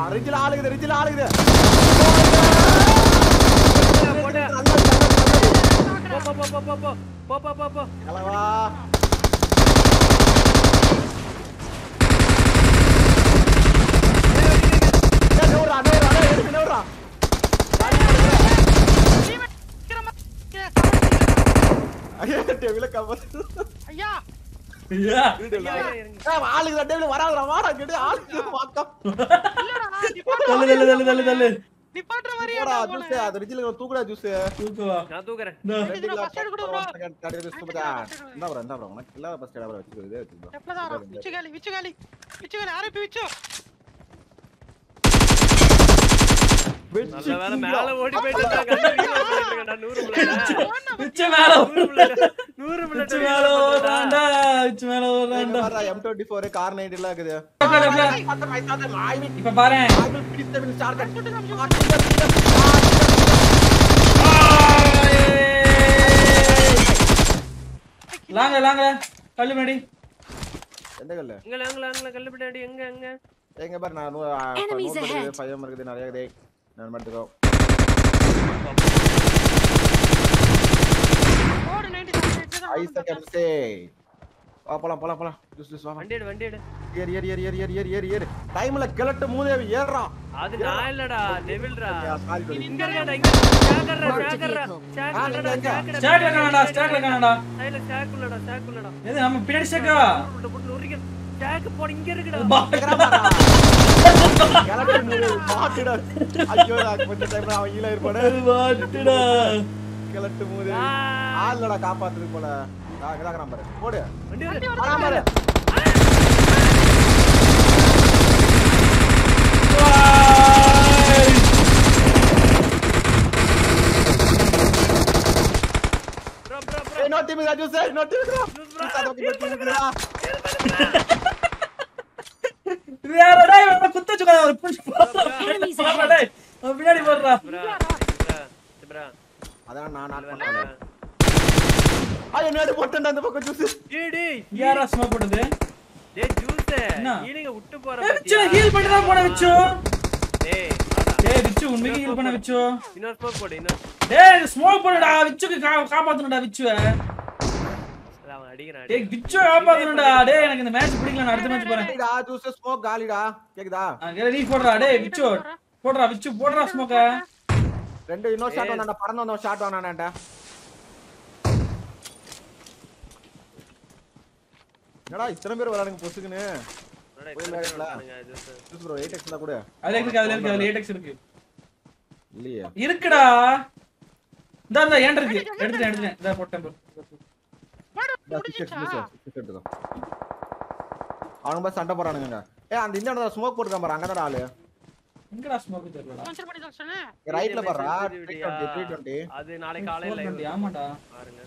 ரிஜில ஆளுகுது ரிஜில ஆளுகுது போடு. போ போ போ போ போ போ போ போ போ போ கலவா ஏய், நவுறா, நவுறா, டேய், எடுத்து நவுறா. ஐயோ, டேபிள கவர். ஐயா ஐயா வீடுல. ஏய், ஆளுகுதா, டேபிள வராதுடா, வாடா, இங்கிட்டு ஆளுகுது, வாக்கம். இல்லடா தள்ளு தள்ளு தள்ளு தள்ளு தள்ளு நிப்பாட்டுற மாதிரியா போடா, ஜூஸ், அது ரிஜில தூக்குடா, ஜூஸ். தூக்குவா நான் தூக்குறேன் இந்தா. ரெண்டு நான் கிலோ first aid கூட பத்து bro. ரூபா second, thirty rupees கொடுத்தா. இந்தா bro, இந்தா bro, உனக்கு இல்லாத first aid ஆ bro, வச்சுக்கோ, இதே வச்சுக்கோ. எப்பலதாரா விச்சு காலி விச்சு காலி விச்சு காலி ஆரப்பி விச்சு நல்ல வேளை மேல ஓடி போயிட்டு நான் கண்டு reload பண்ணிட்டு இருக்கேன். நான் நூறு bullet. பிச்சை மேல நூறு bullet. நூறு bullet பிச்சை reload மேல பண்றேன்டா. ஓடுறான்டா பிச்சை மேல இங்க ஓடுறான்டா பாருடா, M24, car 90 எல்லாம் இருக்குது. டப்ள, டப்ள. சாத்தம், ஐ சாத்தம், I will- இப்ப பாரு I will finish them in shortcut. லாங்க லாங்க கல்லு மடி எந்த கல்லு எங்கள, எங்கள, எங்கள, கல்லுப்பிட்டாடி, எங்க, எங்க? எங்க பாரு நான் நூ- ஆ, Enemies நூறு இருக்குது, ahead. பயம் இருக்குது நிறைய இருக்குது நான் எடுத்துக்கோ ஓடு 90 ஐ செகண்ட்ஸ் வா போலாம் போலாம் போலாம் ஜூஸ் ஜூஸ் வா வா. வண்டி எடு, வண்டி எடு. ஏறு ஏறு ஏறு ஏறு ஏறு ஏறு ஏறு ஏறு டைம்ல கிளட்டு மூதேவி ஏறுறா அது நான் இல்லடா டெவில்ரா சாரி டோலி. இங்க இருக்கடா இங்க ஸ்டாக்கர்ரா ஸ்டாக்கர்ரா ஆ, ஸ்டாக்கர்ரா இங்க, ஸ்டாக்கர்ரா ஸ்டாக்ல காணடா ஸ்டாக்ல காணடா சைடுல ஸ்டாக் உள்ளடா ஸ்டாக் உள்ளடா எது நம்ம பின்னாடி ஸ்டாக்கா போட்டு போட்டு நொறுக்க ஸ்டாக் போடு இங்க இருக்குடா கிளட்டு மூதேவி மாட்டுடா ஐயோ நான் கொஞ்சம் டைம்ல அவன் கீழே இருப்பானே வாட்டுடா கிளட்டு மூதேவி ஆ. ஆள்லடா காப்பாத்துறதுக்கு போல நான் இங்கதான் நம்பர் போடு வண்டி எடு. வரா பாரு bro bro bro ஏய் நோ டீம் இதா ஜூஸ் நோ டீம் இதா bro. ஜூஸ் அதோ டீம் இதா வேறடா இவன் குத்த வச்சுக்கோ ஒரு புஷ் போடுறா டேய் அவன் பின்னாடி போடுறா bro bro bro அதான் நான் நாட் பண்ணேன் ஐயோ நேடு போட்டேன்டா அந்த பக்கம் ஜூஸ் டேய் டேய் யாரா ஸ்மோக் போடுது டேய் ஜூஸ் என்ன? ஹீலிங்க விட்டு போற ஏய் விச்சு பத்தியா ஹீல் பண்ணி தான் போட விச்சு டேய் வாடா. டேய் விச்சு உண்மைக்கு ஹீல் பண்ண விச்சு இன்னொரு ஸ்மோக் போடு இன்னொரு டேய் ஸ்மோக் போடுடா விச்சுக்கு கா- காப்பாத்தணும்டா விச்சுவ அவன் அடிக்கிறான் டேய் விச்சு காப்பாத்தணும்டா டேய் எனக்கு இந்த மேட்ச் பிடிக்கல நான் அடுத்த மேட்ச் போறேன் காலிடா ஜூஸ் ஸ்மோக் காலிடா கேக்குதா நீ போடுறா டேய் விச்சு போடுறா விச்சு போடுறா ஸ்மோக்க ரெண்டு இன்னொரு ஷாட் வந்தான்டா பறந்து வந்தவன் ஷாட் வாங்கினான்டா என்னடா இத்தனை பேர் வரானுங்க பொசுக்குன்னு என்னடா இப்படி இருக்கானுங்க, juice. ஜூஸ் ப்ரோ 8x தான் கூட அதுல இருக்கு அதுல இருக்கு அதுல 8x இருக்கு இல்லையே இருக்குடா இந்த இந்த ஏன் இருக்கு எடுத்துட்டேன் எடுத்துட்டேன் இதா போட்டேன் bro. இந்த 6x ஜூஸ் 6x எடுத்துக்கோ அவனுங்க பஸ் சண்டை போறானுங்க ஏய் அந்த இந்த இடத்துல ஸ்மோக் போட்டுருக்கான் பாரு அங்கதான் ஆளு எங்கடா ஸ்மோக் தெரியலடா ஸ்பான்சர் பண்ணி தான் சொன்னேன் ரைட்ல பாருடா இது 320 விடியா? 320 அது நாளைக்கு காலையில 420, live ஆமாடா பாருங்க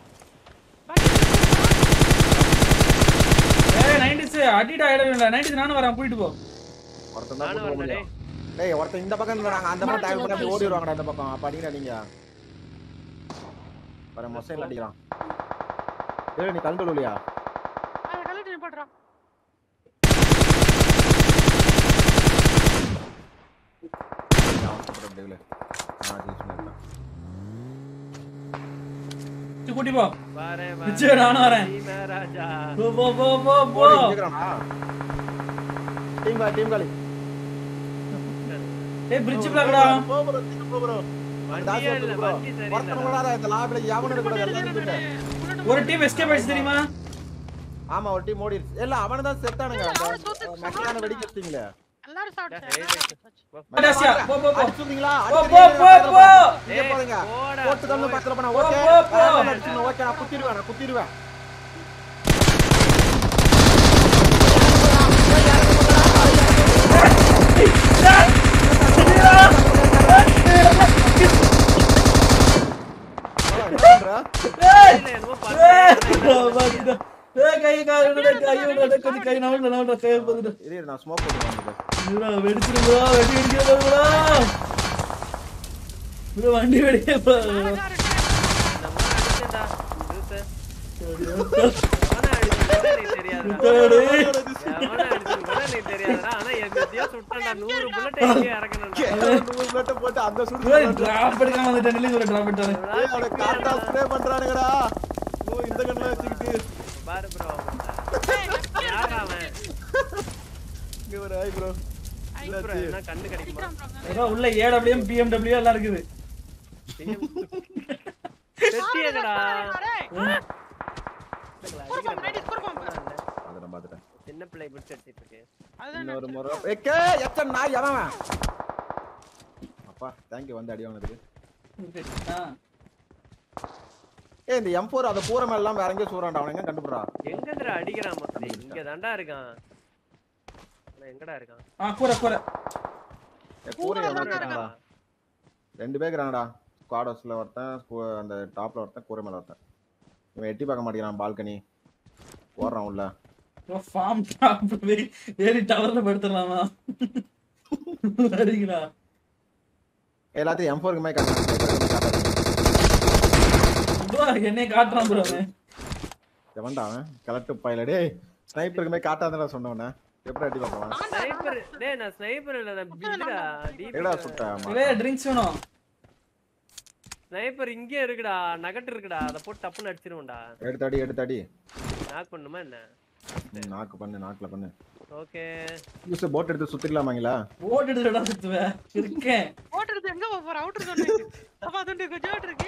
ஏய் 90s அடிடா இடவில்லை 90s நானும் வரேன் போயிட்டு போ ஒருத்தன் தான் நானும் போட்டு வரேன் முடியும் டேய் ஒருத்தன் இந்த பக்கம் இருந்தாங்க அந்த பக்கம் டயல் பண்ணி அப்படியே ஓடி வருவாங்கடா இந்த பக்கம் அப்ப அடிங்கடா நீங்க பாரு மொசைன்ல அடிக்கிறான் டேய் நீ கண்டு இல்லையா அதை கழட்டி நிப்பாட்டுறான் கூட்டி போ வரேன் விச்சு, நானும் வரேன். ராஜா போ போ போ போ போ டீம் காலி டீம் காலி ஏய் பிரிட்ஜ் பிளாக்டா போ ப்ரோ போ ப்ரோ வண்டியே இல்ல வண்டி சரியில்லை ஒருத்தவங்களா இந்த லாபில எவனும் இருக்க கூடாது எல்லாரும் இருந்துட்டு. ஒரு டீம் எஸ்கேப் ஆயிடுச்சு தெரியுமா ஆமா ஒரு டீம் ஓடி இல்ல அவன தான் செத்தானுங்க இல்ல, அவன சுட்டு- மெக்கான வெடிக்க வச்சீங்களே எல்லாரும் சாப்பிட்டு ஏய், எல்லாரும் சாப்பிட்டாச்சு. அடாசியா போ போ போ அடிச்சுங்களா போ போ போ போ இங்க பாருங்க போடா, போட்டு தள்ளு பக்கத்துல பண்ண போ, ஓகே போ, போ. ஓகே நான் குத்திடுவேன் நான் குத்திடுவேன் என்ன பண்ற? ஏய் இல்ல, என்னமோ ஏய் பண்றேன். பாத்துடா ஏய் கை கால் கை கை விட கொஞ்சம் கை நவண்ட நவண்ட கை பாத்துடா இரு, இரு, நான் ஸ்மோக் போட்டுருவேன் ப்ரோ வெடிச்சிரு ப்ரோ வெடி வெடிக்க ப்ரோ ப்ரோ வண்டி வெடிக்க ப்ரோ அழகா இருக்கு. நம்ம அடிச்சேன்டா. ஜூஸ். எவனை அடிச்சேன்னு கூட எனக்கு தெரியாதுடா. டேடி எவனை அடிச்சேன்னு கூட எனக்கு தெரியாதுடா. ஆனா எனக்கு பாத்தியா சுட்டா நூறு புல்லட் எங்கே இறக்கணும்டா நூறு bullet போட்டு அந்த சுடு ப்ரோ டிராப் எடுக்காம வந்துட்டேன் நில்லுங்க ஒரு டிராப் எடுத்தாரு ஏய், அவனை காட்டா spray பண்றானுங்கடா. ஓ, இந்த கண்ணுல வச்சுக்கிட்டு. பாரு ப்ரோ யாரா அவன் இங்க ஒரு hi bro. ப்ரோ என்ன கண்ணு கிடைக்குமா ஏதோ உள்ள ஏடபிள்யூஎம் பிஎம்டபிள்யூ எல்லாம் இருக்குது செத்தியங்கடா பாத்துட்டேன், பாத்துட்டேன். சின்ன பிள்ளை பிடிச்சி அடிச்சிட்டு இருக்கு இன்னொரு முறை ஏய், கே, எத்தனை நாய் எவன் அவன்? அப்பா thank you வந்து அடி வாங்கினதுக்கு ஆ. ஏய் இந்த M4 அத பூர மேல எல்லாம் வேற எங்கேயோ சூறான்டா அவன் எங்க கண்டுபிடுறா எங்க இருந்துடா அடிக்கிறான் மொத்தம் இங்க தாண்டா இருக்கான் ஆனா எங்கடா இருக்கான் ஆ கூரை கூரை ஏய், கூரை எவன் தான்டா இருக்கான்டா? ரெண்டு பேர் இருக்கிறாங்கடா ஸ்குவாட் ஹவுஸ்ல ஒருத்தன் squ- அந்த டாப்ல ஒருத்தன் கூரை மேல ஒருத்தன் இவன் எட்டி பார்க்க மாட்டேங்கிறான் பால்கனி ஓடுறான் உள்ள ஃபார்ம் டாப் ஏறி டவர்ல படுத்துடலாமா சரிங்களா எல்லாத்தையும் M4 க்குமே காட்டுறான் ப்ரோ என்னை காட்டுறான் ப்ரோ அவன் எவன்டா அவன் கலட்டு பையல டேய் ஸ்னைப்பருக்குமே காட்டாதடா சொன்னவன எப்படி அடி பார்ப்பான் ஸ்னைப்பர் டேய் நான் ஸ்னைப்பர் இல்ல நான் பில்லுடா எங்கடா சுட்ட இதே ட்ரிங்க்ஸ் வேணும் ஸ்னைப்பர் இங்கே இருக்குடா நகட்டு இருக்குடா அத போட்டு டப்புன்னு அடிச்சிருவோம்டா எடுத்து அடி எடுத்து அடி நாக் பண்ணுமா என்ன ம், நாக்கு பண்ணு நாக்குல பண்ணு ஓகே யூஸ் போட் எடுத்து சுத்திடலாமாங்களா ஓட்டுடுடா சுத்துவேன் இருக்கேன் ஓட்டுறது எங்க போற அவுட்டர் சொன்னீங்க அப்பா துண்டு கொஞ்சம் இருக்கு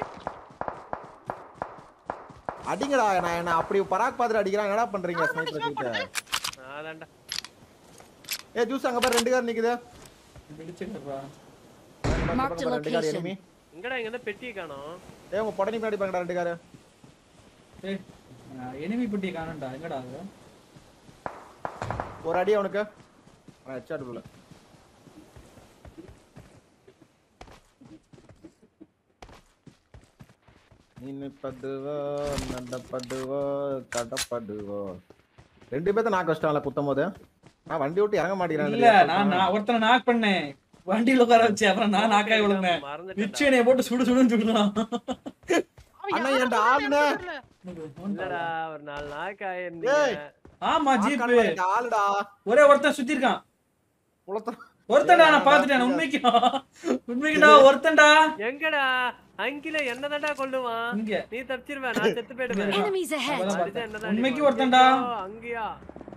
அடிங்கடா நான் என்ன அப்படி பராக் பாத்துட்டு அடிக்கிறான் என்னடா பண்றீங்க ஸ்னைப்பர் கிட்ட அதான்டா ஏ ஜூஸ் அங்க பாரு ரெண்டு கார் நிக்குது பிடிச்சிருக்கா Marked a ரெண்டு கார் location. enemy எங்கடா இங்க இருந்து பெட்டியை காணோம் ஏ உங்க படனி பின்னாடி பாருங்கடா ரெண்டு கார் ஏய் எனிமி பெட்டி காணண்டா எங்கடா அது ஒரு அடி அவனுக்கு ஹெட்ஷாட் உள்ள நின்னுப்படுவோ நடப்படுவோ கடப்படுவோ ரெண்டு பேர்த்த நான் கஷ்டம்ல குத்தும் போது நான் வண்டி விட்டு இறங்க இல்ல நான் மாட்டேங்கிறேன் நான் ஒருத்தனை நாக் பண்ணேன் வண்டியில உட்கார வச்சு அப்புறம் நான் நாக்காய் விழுந்தேன் மறந்துட்டேன் நிச்சயனைய போட்டு சுடு சுடுன்னு சுடுறான் அண்ணா, என்கிட்ட ஆளுண்ணே. இல்லடா ஒரு நாலு நாக்கு ஏய். ஆயிருந்தீங்க ஆமா ஜீப் ஆளுடா ஒரே ஒருத்தன் சுத்தி இருக்கான் குளத்துல ஒருத்தன்டா நான் பாத்துட்டேன் உண்மைக்கு உண்மைக்குடா ஒருத்தன்டா எங்கடா அங்கில என்னதான்டா கொல்லுவான் இங்க நீ தப்பிச்சிருவ நான் செத்து போயிடுவேன் Enemies ahead! அதான் அதுதான் பார்த்தேன். என்னதான் உண்மைக்கு அடிப்பான். ஒருத்தன்டா ஐயோ, அங்கயா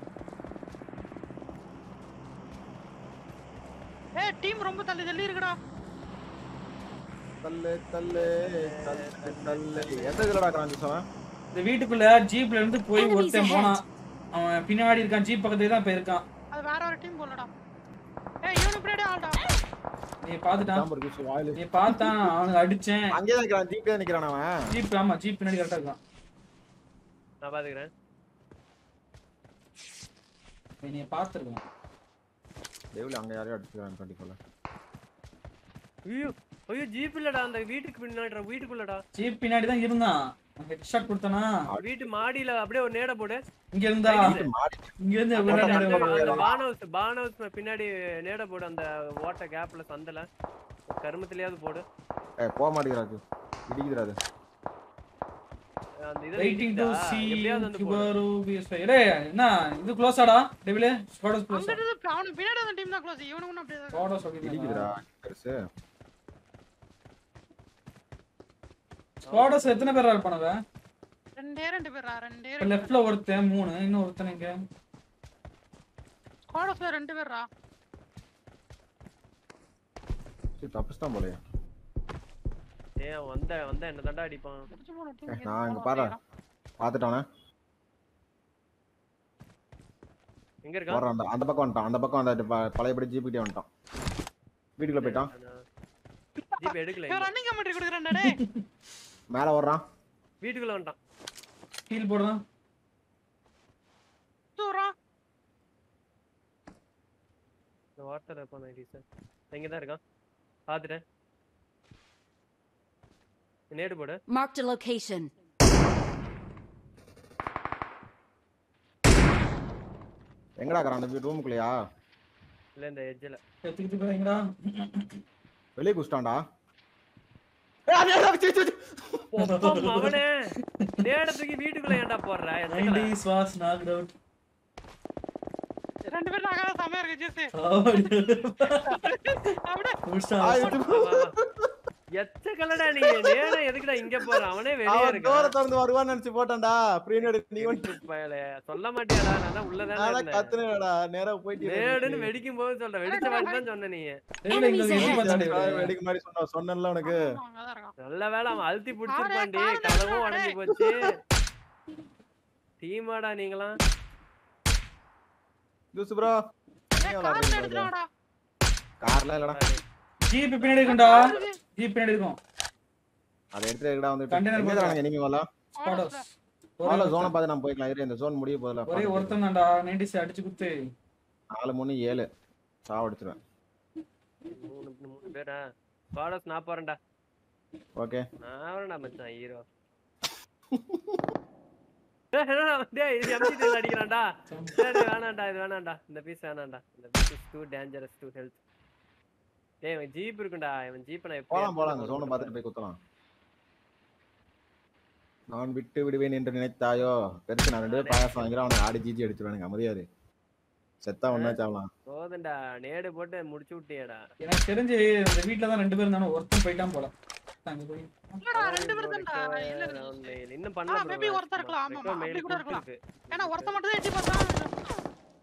ஏய் டீம் ரொம்ப தள்ளி தள்ளி இருக்குடா தள்ளு தள்ளு தள்ளு தள்ளு எந்த இதுலடா இருக்கிறான் ஜூஸ் அவன் இந்த வீட்டுக்குள்ள ஜீப்ல இருந்து போய் Enemies ஒருத்தன் ahead. போனான் அவன் பின்னாடி இருக்கான் ஜீப் பக்கத்துல தான் போயிருக்கான் அது வேற ஒரு டீம் போலடா ஏய் இவனுக்கு பின்னாடி ஆள்டா நீ பாத்துட்டான் சாம்பர் ஜூஸ் வாயிலு நீ பார்த்தான் அவனுக்கு அடிச்சேன் அங்கேயே தான் நிக்கிறான் ஜீப்ல நிக்கிறான் அவன் ஜீப் ஆமா ஜீப் பின்னாடி கரெக்டா இருக்கான் நான் பாத்துக்கிறேன் நீ பாத்துருக்கான் டேவில அங்க யாரையும் அடிச்சுக்கிறான் கண்டிப்பா ஐயோ ஐயோ ஜீப் இல்லடா அந்த வீட்டுக்கு பின்னாடிடா வீட்டுக்குள்ளடா ஜீப் பின்னாடி தான் இருந்தான் ஹெட் ஷாட் கொடுத்தானா வீட்டு மாடியில அப்படியே ஒரு நேட போடு இங்க இருந்தா மாடி இங்க இருந்து அந்த- விளையாட அந்த- அந்த- அந்த பான் ஹவுஸ் பான் ஹவுஸ் பின்னாடி நேட போடு அந்த ஓட்ட கேப்ல சந்தல கருமத்திலயாவது போடு ஏய் போக மாட்டேங்கிறாரு இடிக்குதுடா அது அந்த இதை வெயிட்டிங் டு இடிக்குதா? சீ எப்படியாவது வந்து போடு கிபரு பிஎஸ்5 டேய் என்ன இது க்ளோஸாடா டெவிலே ஸ்குவாடஸ் க்ளோஸ் அங்க இருந்து அவனுக்கு பின்னாடி அந்த டீம் தான் க்ளோஸ் இவனுக்கு ஒன்றும் அப்படியே தான் ஸ்குவாடஸ் இடிக்குதுடா சொல்லிடுறா பெருசு ஸ்குவாடஸ் எத்தனை பேரா இருப்பானவ ரெண்டே ரெண்டு பேரா ரெண்டே இப்ப ரெண்டு லெஃப்ட்ல ஒருத்தன் மூணு இன்னும் ஒருத்தன் இங்க ஸ்குவாடஸ்ல ரெண்டு பேரா சரி தப்பிச்சிட்டான் போலயே ஏன் வந்த வந்த என்ன தாண்டா அடிப்பான் முடிச்சு போன ஏய், டீம் நான் இங்க பாரு பாத்துட்டானே எங்க இருக்கான் வர்றான் அந்த அந்த பக்கம் வந்துட்டான் அந்த பக்கம் அந்த ப- பழையபடி ஜீப் கிட்டே வந்துட்டான் வீட்டுக்குள்ள போயிட்டான் ஜீப் எடுக்கல இவன் ரன்னிங் கமெண்ட்ரி கொடுக்குறான்டா டேய் மேல வர்றான் வீட்டுக்குள்ள வந்துட்டான் ஹீல் போடுறான் தூரம் இந்த வாட்டர் இருப்பான் ஐடி சார் எங்க தான் இருக்கான் பாத்துட்டேன் நேடு போடு Marked a location. எங்கடா இருக்கிறான் அந்த ரூமுக்குள்ளயா இல்ல இந்த எட்ஜ்ல எடுத்துக்கிட்டு போறீங்களா வெளியே குச்சிட்டான்டா அவனே நேட தூக்கி வீட்டுக்குள்ள ஏன்டா போடுற எத்தனை 90s was knocked out ரெண்டு பேரும் நாங்க செமையா இருக்கு ஜூஸ் அப்படியே முடிச்சிட்டா. ஆ, வா, வா, வா. எச்ச கலடா நீ நேரா எதுக்குடா இங்க போற அவனே வெளியே அவன் இருக்கான் டோரை திறந்து வருவான்னு நினைச்சு போட்டான்டா பிரீனோட நீ வந்து பயலே, சொல்ல மாட்டியாடா நான் தான் உள்ளதானே நானா இருந்தேன் கத்துனேடா நேரா போயிட்டு நேடுன்னு வெடிக்கும் போது சொல்ற வெடிச்ச வாட்டி தான் சொன்ன நீ தெரியல, இங்க வந்து எட்டி பார்த்தானே இவரு. வெடிக்க மாதிரி சொன்ன சொன்னேன்ல உனக்கு அங்கதான் இருக்கான் நல்ல வேளை அவன் அழுத்தி புடிச்சிருப்பான்டி காரை கதவும் எடுத்துட்டு உடஞ்சு போச்சு டீமாடா நீங்களாம் ஜூஸ் ப்ரோ கார்ல எடுத்துருவாடா கார்லாம் இல்லடா ஜீப் பின்னாடி இருக்கும்டா ஜீப் பின்னாடி இருக்கும் அதை எடுத்து எங்கடா வந்து Container எங்க தராங்க நீங்க வரலாம் ஸ்பாடோஸ் நாலு ஜோனை பார்த்து நம்ம போய்க்கலாம் இரு இந்த ஜோன் முடிய ஒரே போதில்ல ஒருத்தன் தான்டா நைன்டிஸ் அடிச்சு குத்து நாலு மூணு ஏழு சாவடிச்சிருவேன் மூணு மூணு பேரா பாடஸ் நான் போறேன்டா ஓகே நான் வரேன்டா மச்சான் ஹீரோ என்னடா டேய் இது எம்ஜி அடிக்கிறான்டா டேய் டேய், வேணாம்டா இது வேணாம்டா இந்த பீஸ் வேணாம்டா இந்த piece is too dangerous to health டேய் இவன் ஜீப் இருக்குடா இவன் ஜீப் நான் எப்படி போலாம் போலாம் அந்த எடுத்துட்டு ஜோனை பார்த்துட்டு போய் குத்தலாம் நான் விட்டு விடுவேன் என்று நினைத்தாயோ பெருசு நான் ரெண்டு பேரும் பாயாசம் வாங்கிறேன் அவனை ஆடி ஜிஜி அடிச்சிருவானுங்க அமைதியாரு செத்தா ஒன்னா சாவலாம் போதும்டா நேடு போட்டு முடிச்சு விட்டியேடா எனக்கு தெரிஞ்சு இந்த வீட்ல தான் ரெண்டு பேரும் தானே ஒருத்தன் போயிட்டான் போல அங்க போய் இல்லடா ரெண்டு பேரும் தான்டா இல்ல இல்ல Round mail. இன்னும் ஆ, பண்ணல maybe ஒருத்தன் இருக்கலாம், ஆமா, ஆமா, அப்படி கூட இருக்கலாம். ஏன்னா ஒருத்த மட்டும் தான் எட்டி பார்த்தா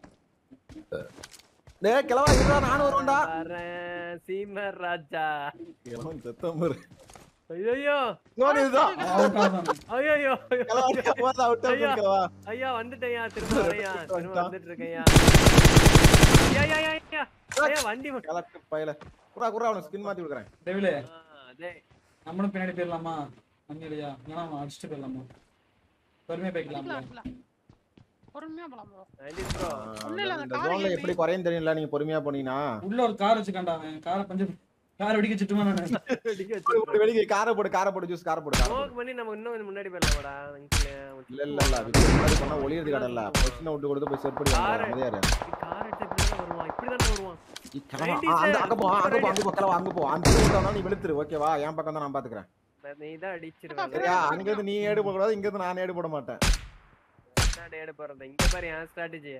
டேய் கிளவா இருடா நானும் வருவேன்டா வரேன் சீமர் ராஜா கிளவன் செத்தம் பாரு ஐயோ இன்னொரு இதுதான் அவுட் ஆதான் ஐயோ கிளவா போதா அவுட் ஐயா. கிளவா ஐயா வந்துட்டேன்யா திரும்ப வரையா திரும்ப வந்துட்டான். வந்துட்டு இருக்கேன்யா ஐயா ஐயா ஐயா, ஐயா ஐயா வண்டி மட்டும் கிளக்கு பையல குறா குறா அவனுக்கு ஸ்கின் மாத்தி கொடுக்குறேன் டெவிலே ஆ, அதே நம்மளும் பின்னாடி போயிடலாமா அங்க இல்லையா இல்லைனா அவன் அடிச்சுட்டு போயிடலாமா பொறுமையா போய்க்கலாம்ல அடிக்கலாம் பொறுமையா போலாம் bro. நைன்டி ப்ரோ ஒண்ணும் இல்ல, அந்த இந்த car ஜோன்ல ஏறி- எப்படி குறையும் தெரியும்ல நீங்க பொறுமையா போனீங்கன்னா உள்ள ஒரு கார் வச்சுக்காண்டா அவன் காரை பஞ்சு காரை வெடிக்க சுட்டுமா நானு வெளியே காரை போடு காரை போடு ஜூஸ் காரை போடு காரை போடு. ஸ்மோக் பண்ணி நம்ம இன்னும் கொஞ்சம் முன்னாடி போயிடலாமாடா அங்கிள் இல்ல இல்ல இல்ல விட்டு முன்னாடி பண்ணா ஒளியறது கடல்ல பொசிஷனை விட்டு கொடுத்து போய் செட் பண்ணி காரை- அமைதியாரு கார் எடுத்து இப்படி தானே வருவான் இப்படி தானே வருவான் இ, கிளவா. 90s ஆ, அந்த அங்க போ அங்க போ super அங்க போ கிளவா அங்க போ அந்த பக்கம் வந்தா நீ வெளுத்துரு ஓகேவா என் பக்கம் தான் நான் பாத்துக்கிறேன் நீ தான் அடிச்சிருவேன் சரியா அங்க இருந்து நீ ஏடு போட கூடாது இங்க இருந்து நான் ஏடு போட மாட்டேன் நான் ஏடு போறது இங்க பாரு என் ஸ்ட்ராட்டஜிய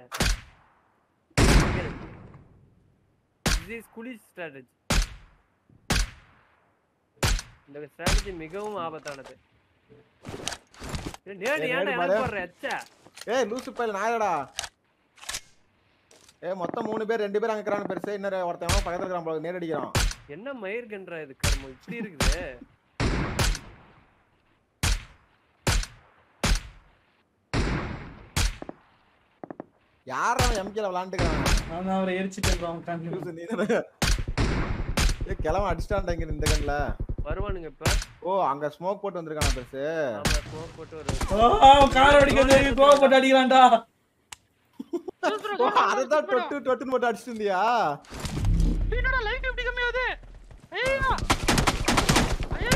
this is குலி ஸ்ட்ராட்டஜி இந்த ஸ்ட்ராட்டஜி மிகவும் ஆபத்தானது நேடு ஏய், ஏன்டா நேடு எனக்கு பாரு. போடுற எச்சா ஏய் லூசு பையல நாயடா ஏய் மொத்தம் மூணு பேர் ரெண்டு பேர் அங்க இருக்கிறாங்க பெருசு இன்னொரு ஒருத்தன் எவனோ பக்கத்துல இருக்கிறான் போல நேர் அடிக்கிறான் என்ன மயிர்கன்றா இது கர்மம் இப்படி இருக்குது யாரும் எம்கேல விளாண்டுக்கிறான் நான் தான் அவரை எரிச்சுட்டு அவன் உட்காந்து லூசு நீ தானே ஏய் கிளவன் அடிச்சிட்டான்டா இங்க இந்த கண்ணுல வருவானுங்க இப்ப ஓ அங்க ஸ்மோக் போட்டு வந்திருக்கான் பெருசு ஆமா ஸ்மோக் போட்டு ஒரு ஓ காரை வெடிக்கிறது கோவம் போட்டு அடிக்கிறான்டா Juice bro, ஓ, juice bro, அததான் juice bro. தொட்டு தொட்டுன்னு போட்டு அடிச்சிட்டு இருந்தியா என்னடா லைஃப் எப்படி கம்மியாகுது ஐயா ஐயா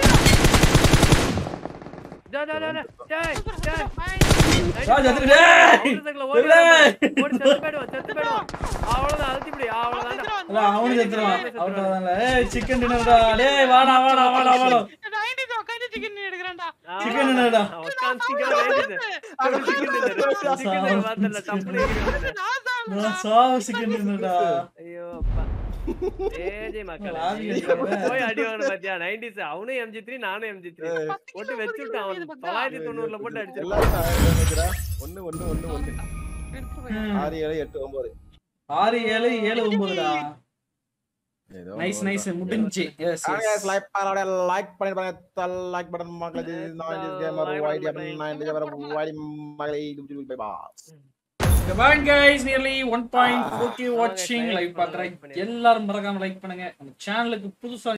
டா டா டா டா டேய் டேய் ராஜ் அதுக்கு டேய் அவனுக்குள்ள ஓடி டேய். ஓடி செத்து போயிடுவான் செத்து போயிடுவான் அவ்வளவுதான் அழுத்தி பிடி அவ்வளவுதான் இல்ல அவனு செத்துருவான் அவுட் ஆதான்ல ஏய் சிக்கன் டின்னர்டா டேய் வாடா வாடா வாடா வாடா நைன்டிஸ் உட்காந்து சிக்கன் எடுக்கிறான்டா Chicken dinner-டா. உட்காந்து chicken வேண்டியது. chicken dinner. chicken dinner பார்த்தல, டப்புனு எகிறி வந்தது. நான் சாவு சிக்கன் டின்னர்டா ஐயோ அப்பா. ஏஜே மக்களே. லாரி அடிக்கிறாங்க. போய் அடி வாங்கின பாத்தியா 90s அவனும் MG3 நானும் MG3 போட்டு வச்சு விட்டான் அவன் தொள்ளாயிரத்தி தொண்ணூறுல போட்டு அடிச்சிருக்கான் எல்லாரும் நினைக்கிறேன் ஒண்ணு ஒண்ணு ஒண்ணு ஒண்ணு ஆறு ஏழு எட்டு ஒன்பது ஆறு ஏழு ஏழு ஒன்பதுடா ஏதோ நைஸ் நைஸ் முடிஞ்சு எஸ் எஸ் லைக் பண்ணோட லைக் பண்ணி பாருங்க லைக் பட்டன் மக்களே நான் கேமர் வைடி அப்படி நான் இந்த கேமர் வைடி மகளே இது பை பை கபான் கைஸ் நியர்லி 1.4k ஆ, வாட்சிங் like லைவ் பண்ணுங்க, பாக்குறேன் like பண்ணுங்க. எல்லாரும் மறக்காம லைக் பண்ணுங்க நம்ம சேனலுக்கு புதுசா